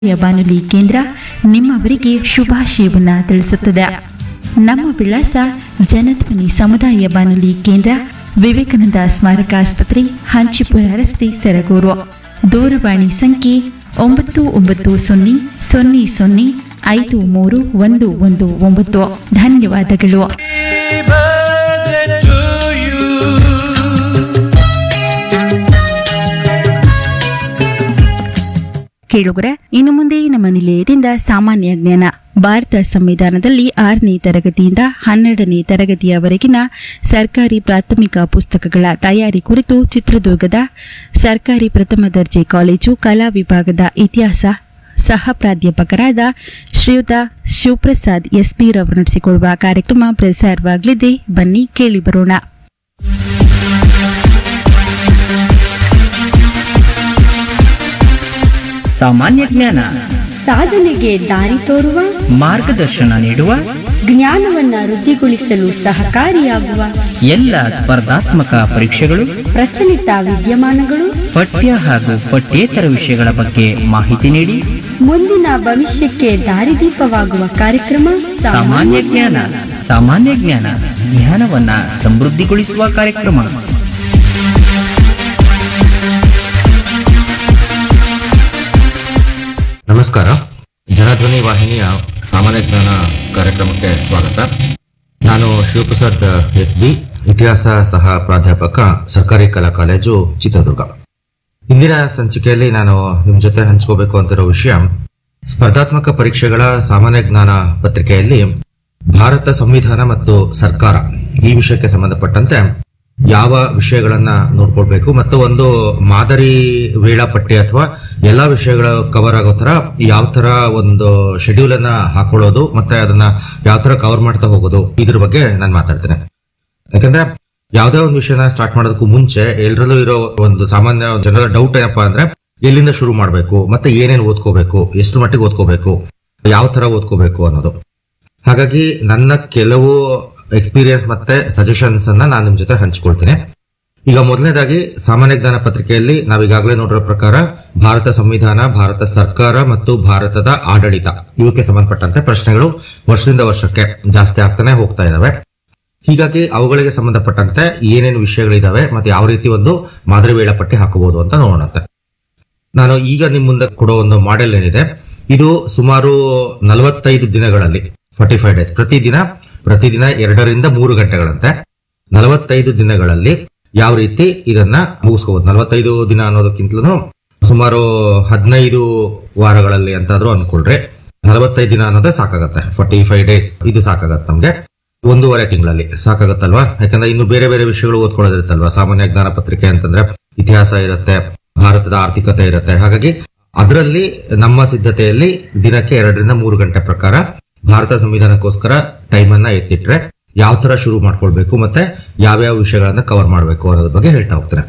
ಯ ಬಾನುಲಿ ಕೇಂದ್ರ ನಿಮ್ಮವರಿಗೆ ಶುಭಾಶಯವನ್ನ ತಿಳಿಸುತ್ತದೆ ನಮ್ಮ ವಿಳಾಸ ಜನಧ್ವನಿ ಸಮುದಾಯ ಬಾನುಲಿ ಕೇಂದ್ರ ವಿವೇಕಾನಂದ ಸ್ಮಾರಕ ಆಸ್ಪತ್ರೆ ಹಂಚಿಪುರ ರಸ್ತೆ ಸರಗೂರು ದೂರವಾಣಿ ಸಂಖ್ಯೆ ಒಂಬತ್ತು ಒಂಬತ್ತು ಸೊನ್ನೆ ಸೊನ್ನೆ ಸೊನ್ನೆ ಐದು ಮೂರು ಒಂದು ಒಂದು ಒಂಬತ್ತು ಧನ್ಯವಾದಗಳು birthday to you. ಕೇಳುಗರ ಇನ್ನು ಮುಂದೆ ನಮ್ಮ ನಿಲಯದಿಂದ ಸಾಮಾನ್ಯ ಜ್ಞಾನ ಭಾರತ ಸಂವಿಧಾನದಲ್ಲಿ ಆರನೇ ತರಗತಿಯಿಂದ ಹನ್ನೆರಡನೇ ತರಗತಿಯವರೆಗಿನ ಸರ್ಕಾರಿ ಪ್ರಾಥಮಿಕ ಪುಸ್ತಕಗಳ ತಯಾರಿ ಕುರಿತು ಚಿತ್ರದುರ್ಗದ ಸರ್ಕಾರಿ ಪ್ರಥಮ ದರ್ಜೆ ಕಾಲೇಜು ಕಲಾ ವಿಭಾಗದ ಇತಿಹಾಸ ಸಹ ಪ್ರಾಧ್ಯಾಪಕರಾದ ಶ್ರೀಯುತ ಶಿವಪ್ರಸಾದ್ ಎಸ್ಪಿ ರವರು ನಡೆಸಿಕೊಡುವ ಕಾರ್ಯಕ್ರಮ ಪ್ರಸಾರವಾಗಲಿದೆ ಬನ್ನಿ ಕೇಳಿ ಬರೋಣ ಸಾಮಾನ್ಯ ಜ್ಞಾನ ಸಾಧನೆಗೆ ದಾರಿ ತೋರುವ ಮಾರ್ಗದರ್ಶನ ನೀಡುವ ಜ್ಞಾನವನ್ನ ವೃದ್ಧಿಗೊಳಿಸಲು ಸಹಕಾರಿಯಾಗುವ ಎಲ್ಲ ಸ್ಪರ್ಧಾತ್ಮಕ ಪರೀಕ್ಷೆಗಳು ಪ್ರಚಲಿತ ವಿದ್ಯಮಾನಗಳು ಪಠ್ಯ ಹಾಗೂ ಪಠ್ಯೇತರ ವಿಷಯಗಳ ಬಗ್ಗೆ ಮಾಹಿತಿ ನೀಡಿ ಮುಂದಿನ ಭವಿಷ್ಯಕ್ಕೆ ದಾರಿದೀಪವಾಗುವ ಕಾರ್ಯಕ್ರಮ ಸಾಮಾನ್ಯ ಜ್ಞಾನ ಸಾಮಾನ್ಯ ಜ್ಞಾನ ಜ್ಞಾನವನ್ನ ಸಮೃದ್ಧಿಗೊಳಿಸುವ ಕಾರ್ಯಕ್ರಮ ನಮಸ್ಕಾರ ಜನಧ್ವನಿ ವಾಹಿನಿಯ ಸಾಮಾನ್ಯ ಜ್ಞಾನ ಕಾರ್ಯಕ್ರಮಕ್ಕೆ ಸ್ವಾಗತ ನಾನು ಶಿವಪ್ರಸಾದ್ ಎಸ್ ಬಿ ಇತಿಹಾಸ ಸಹ ಪ್ರಾಧ್ಯಾಪಕ ಸರ್ಕಾರಿ ಕಲಾ ಕಾಲೇಜು ಚಿತ್ರದುರ್ಗ ಇಂದಿನ ಸಂಚಿಕೆಯಲ್ಲಿ ನಾನು ನಿಮ್ ಜೊತೆ ಹಂಚ್ಕೋಬೇಕು ಅಂತಿರೋ ವಿಷಯ ಸ್ಪರ್ಧಾತ್ಮಕ ಪರೀಕ್ಷೆಗಳ ಸಾಮಾನ್ಯ ಜ್ಞಾನ ಪತ್ರಿಕೆಯಲ್ಲಿ ಭಾರತ ಸಂವಿಧಾನ ಮತ್ತು ಸರ್ಕಾರ ಈ ವಿಷಯಕ್ಕೆ ಸಂಬಂಧಪಟ್ಟಂತೆ ಯಾವ ವಿಷಯಗಳನ್ನ ನೋಡ್ಕೊಳ್ಬೇಕು ಮತ್ತು ಒಂದು ಮಾದರಿ ವೇಳಾಪಟ್ಟಿ ಅಥವಾ ಎಲ್ಲಾ ವಿಷಯಗಳ ಕವರ್ ಆಗೋ ತರ ಯಾವ ತರ ಒಂದು ಶೆಡ್ಯೂಲ್ ಅನ್ನ ಹಾಕೊಳ್ಳೋದು ಮತ್ತೆ ಅದನ್ನ ಯಾವ ತರ ಕವರ್ ಮಾಡ್ತಾ ಹೋಗೋದು ಇದ್ರ ಬಗ್ಗೆ ನಾನು ಮಾತಾಡ್ತೇನೆ ಯಾಕಂದ್ರೆ ಯಾವ್ದೇ ಒಂದು ವಿಷಯನ ಸ್ಟಾರ್ಟ್ ಮಾಡೋದಕ್ಕೂ ಮುಂಚೆ ಎಲ್ಲರಲ್ಲೂ ಇರೋ ಒಂದು ಸಾಮಾನ್ಯ ಜನರ ಡೌಟ್ ಏನಪ್ಪಾ ಅಂದ್ರೆ ಎಲ್ಲಿಂದ ಶುರು ಮಾಡಬೇಕು ಮತ್ತೆ ಏನೇನು ಓದ್ಕೋಬೇಕು ಎಷ್ಟು ಮಟ್ಟಿಗೆ ಓದ್ಕೋಬೇಕು ಯಾವ ತರ ಓದ್ಕೋಬೇಕು ಅನ್ನೋದು ಹಾಗಾಗಿ ನನ್ನ ಕೆಲವು ಎಕ್ಸ್ಪೀರಿಯನ್ಸ್ ಮತ್ತೆ ಸಜೆಷನ್ಸ್ ಅನ್ನ ನಾನು ನಿಮ್ ಜೊತೆ ಹಂಚ್ಕೊಳ್ತೀನಿ ಈಗ ಮೊದಲನೇದಾಗಿ ಸಾಮಾನ್ಯ ಜ್ಞಾನ ಪತ್ರಿಕೆಯಲ್ಲಿ ನಾವೀಗಾಗಲೇ ನೋಡಿರೋ ಪ್ರಕಾರ ಭಾರತ ಸಂವಿಧಾನ ಭಾರತ ಸರ್ಕಾರ ಮತ್ತು ಭಾರತದ ಆಡಳಿತ ಇವಕ್ಕೆ ಸಂಬಂಧಪಟ್ಟಂತೆ ಪ್ರಶ್ನೆಗಳು ವರ್ಷದಿಂದ ವರ್ಷಕ್ಕೆ ಜಾಸ್ತಿ ಆಗ್ತಾನೆ ಹೋಗ್ತಾ ಇದಾವೆ ಹೀಗಾಗಿ ಅವುಗಳಿಗೆ ಸಂಬಂಧಪಟ್ಟಂತೆ ಏನೇನು ವಿಷಯಗಳಿದಾವೆ ಮತ್ತೆ ಯಾವ ರೀತಿ ಒಂದು ಮಾದರಿ ವೇಳಾಪಟ್ಟಿ ಹಾಕಬಹುದು ಅಂತ ನೋಡೋಣಂತೆ ನಾನು ಈಗ ನಿಮ್ ಮುಂದೆ ಕೊಡೋ ಒಂದು ಮಾಡೆಲ್ ಏನಿದೆ ಇದು ಸುಮಾರು ನಲವತ್ತೈದು ದಿನಗಳಲ್ಲಿ ಫಾರ್ಟಿ ಫೈವ್ ಡೇಸ್ ಪ್ರತಿದಿನ ಪ್ರತಿದಿನ ಎರಡರಿಂದ ಮೂರು ಗಂಟೆಗಳಂತೆ ನಲವತ್ತೈದು ದಿನಗಳಲ್ಲಿ ಯಾವ ರೀತಿ ಇದನ್ನ ಮುಗಿಸ್ಕೋಬಹುದು ನಲವತ್ತೈದು ದಿನ ಅನ್ನೋದಕ್ಕಿಂತಲೂ ಸುಮಾರು ಹದಿನೈದು ವಾರಗಳಲ್ಲಿ ಅಂತಾದ್ರೂ ಅನ್ಕೊಳ್ರಿ ನಲವತ್ತೈದು ದಿನ ಅನ್ನೋದೇ ಸಾಕಾಗತ್ತೆ ಫಾರ್ಟಿ ಫೈವ್ ಡೇಸ್ ಇದು ಸಾಕಾಗತ್ತೆ ನಮ್ಗೆ ಒಂದೂವರೆ ತಿಂಗಳಲ್ಲಿ ಸಾಕಾಗತ್ತಲ್ವಾ ಯಾಕಂದ್ರೆ ಇನ್ನು ಬೇರೆ ಬೇರೆ ವಿಷಯಗಳು ಓದ್ಕೊಳ್ಳೋದಿರುತ್ತಲ್ವಾ ಸಾಮಾನ್ಯ ಜ್ಞಾನ ಪತ್ರಿಕೆ ಅಂತಂದ್ರೆ ಇತಿಹಾಸ ಇರುತ್ತೆ ಭಾರತದ ಆರ್ಥಿಕತೆ ಇರುತ್ತೆ ಹಾಗಾಗಿ ಅದರಲ್ಲಿ ನಮ್ಮ ಸಿದ್ಧತೆಯಲ್ಲಿ ದಿನಕ್ಕೆ ಎರಡರಿಂದ ಮೂರು ಗಂಟೆ ಪ್ರಕಾರ ಭಾರತ ಸಂವಿಧಾನಕ್ಕೋಸ್ಕರ ಟೈಮ್ ಅನ್ನ ಎತ್ತಿಟ್ರೆ ಯಾವ ತರ ಶುರು ಮಾಡ್ಕೊಳ್ಬೇಕು ಮತ್ತೆ ಯಾವ್ಯಾವ ವಿಷಯಗಳನ್ನ ಕವರ್ ಮಾಡಬೇಕು ಅನ್ನೋದ್ರ ಬಗ್ಗೆ ಹೇಳ್ತಾ ಹೋಗ್ತೇನೆ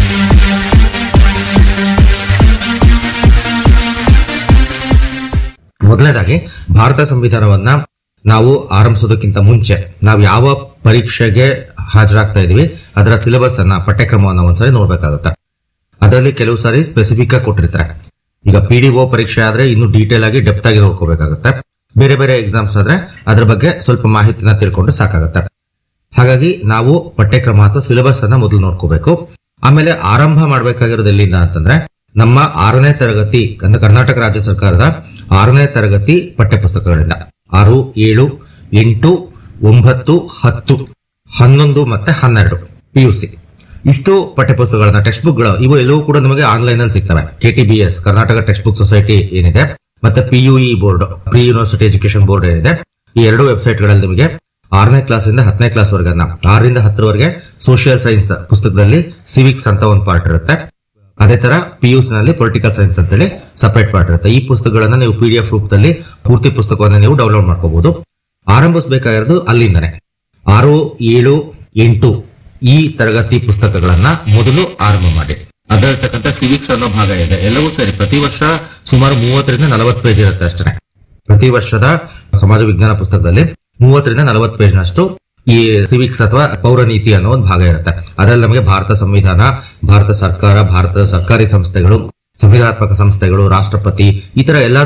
ಮೊದಲನೇದಾಗಿ ಭಾರತ ಸಂವಿಧಾನವನ್ನ ನಾವು ಆರಂಭಿಸೋದಕ್ಕಿಂತ ಮುಂಚೆ ನಾವು ಯಾವ ಪರೀಕ್ಷೆಗೆ ಹಾಜರಾಗ್ತಾ ಇದೀವಿ ಅದರ ಸಿಲೆಬಸ್ ಅನ್ನ ಪಠ್ಯಕ್ರಮವನ್ನ ಒಂದ್ಸರಿ ನೋಡ್ಬೇಕಾಗುತ್ತೆ ಅದರಲ್ಲಿ ಕೆಲವು ಸಾರಿ ಸ್ಪೆಸಿಫಿಕ್ ಆಗಿ ಕೊಟ್ಟಿರ್ತಾರೆ ಈಗ ಪಿ ಡಿ ಒ ಪರೀಕ್ಷೆ ಆದ್ರೆ ಇನ್ನು ಡೀಟೇಲ್ ಆಗಿ ಡೆಪ್ತ್ ಆಗಿ ನೋಡ್ಕೋಬೇಕಾಗುತ್ತೆ ಬೇರೆ ಬೇರೆ ಎಕ್ಸಾಮ್ಸ್ ಆದ್ರೆ ಅದ್ರ ಬಗ್ಗೆ ಸ್ವಲ್ಪ ಮಾಹಿತಿನ ತಿಳ್ಕೊಂಡು ಸಾಕಾಗುತ್ತೆ ಹಾಗಾಗಿ ನಾವು ಪಠ್ಯಕ್ರಮ ಅಥವಾ ಸಿಲೆಬಸ್ ಅನ್ನ ಮೊದಲು ನೋಡ್ಕೋಬೇಕು ಆಮೇಲೆ ಆರಂಭ ಮಾಡ್ಬೇಕಾಗಿರೋದು ಎಲ್ಲಿಂದ ಅಂತಂದ್ರೆ ನಮ್ಮ ಆರನೇ ತರಗತಿ ಅಂದ್ರೆ ಕರ್ನಾಟಕ ರಾಜ್ಯ ಸರ್ಕಾರದ ಆರನೇ ತರಗತಿ ಪಠ್ಯಪುಸ್ತಕಗಳಿಂದ ಆರು ಏಳು ಎಂಟು ಒಂಬತ್ತು ಹತ್ತು ಹನ್ನೊಂದು ಮತ್ತೆ ಹನ್ನೆರಡು ಪಿಯುಸಿ ಇಷ್ಟು ಪಠ್ಯಪುಸ್ತಕಗಳನ್ನ ಟೆಕ್ಸ್ಟ್ ಬುಕ್ಗಳು ಇವು ಎಲ್ಲವೂ ಕೂಡ ನಮಗೆ ಆನ್ಲೈನ್ ಅಲ್ಲಿ ಸಿಗ್ತವೆ KTBS Karnataka text book society ಏನಿದೆ ಮತ್ತೆ PUE board pre university education board ಏನಿದೆ ಈ ಎರಡು ವೆಬ್ಸೈಟ್ ಗಳಲ್ಲಿ ನಿಮಗೆ ಆರನೇ ಕ್ಲಾಸ್ ಇಂದ ಹತ್ತನೇ ಕ್ಲಾಸ್ ವರೆಗೆ ಆರರಿಂದ ಹತ್ತರವರೆಗೆ ಸೋಷಿಯಲ್ ಸೈನ್ಸ್ ಪುಸ್ತಕದಲ್ಲಿ ಸಿವಿಕ್ಸ್ ಅಂತ ಒಂದು ಪಾರ್ಟ್ ಇರುತ್ತೆ ಅದೇ ತರ ಪಿಯುಸಿ ನಲ್ಲಿ ಪೊಲಿಟಿಕಲ್ ಸೈನ್ಸ್ ಅಂತೇಳಿ ಸಪರೇಟ್ ಪಾರ್ಟ್ ಇರುತ್ತೆ ಈ ಪುಸ್ತಕಗಳನ್ನ ನೀವು ಪಿ ಡಿ ಎಫ್ ರೂಪದಲ್ಲಿ ಪೂರ್ತಿ ಪುಸ್ತಕವನ್ನ ನೀವು ಡೌನ್ಲೋಡ್ ಮಾಡ್ಕೋಬಹುದು ಆರಂಭಿಸಬೇಕಾಗಿರೋದು ಅಲ್ಲಿಂದನೇ ಆರು ಏಳು ಎಂಟು ಈ ತರಗತಿ ಪುಸ್ತಕಗಳನ್ನ ಮೊದಲು ಆರಂಭ ಮಾಡಿ ಅದರತಕ್ಕಂಥ ಸಿವಿಕ್ಸ್ ಅನ್ನೋ ಭಾಗ ಇದೆ ಎಲ್ಲವೂ ಸರಿ ಪ್ರತಿ ವರ್ಷ ಸುಮಾರು ಮೂವತ್ತರಿಂದ ನಲವತ್ತು ಪೇಜ್ ಇರುತ್ತೆ ಅಷ್ಟೇ ಪ್ರತಿ ವರ್ಷದ ಸಮಾಜ ವಿಜ್ಞಾನ ಪುಸ್ತಕದಲ್ಲಿ ಮೂವತ್ತರಿಂದ ನಲವತ್ತು ಪೇಜ್ನಷ್ಟು ಈ ಸಿವಿಕ್ಸ್ ಅಥವಾ ಪೌರ ನೀತಿ ಅನ್ನೋ ಒಂದು ಭಾಗ ಇರುತ್ತೆ ಅದರಲ್ಲಿ ನಮಗೆ ಭಾರತ ಸಂವಿಧಾನ ಭಾರತ ಸರ್ಕಾರ ಭಾರತದ ಸರ್ಕಾರಿ ಸಂಸ್ಥೆಗಳು ಸಂವಿಧಾತ್ಮಕ ಸಂಸ್ಥೆಗಳು ರಾಷ್ಟ್ರಪತಿ ಈ ತರ ಎಲ್ಲಾ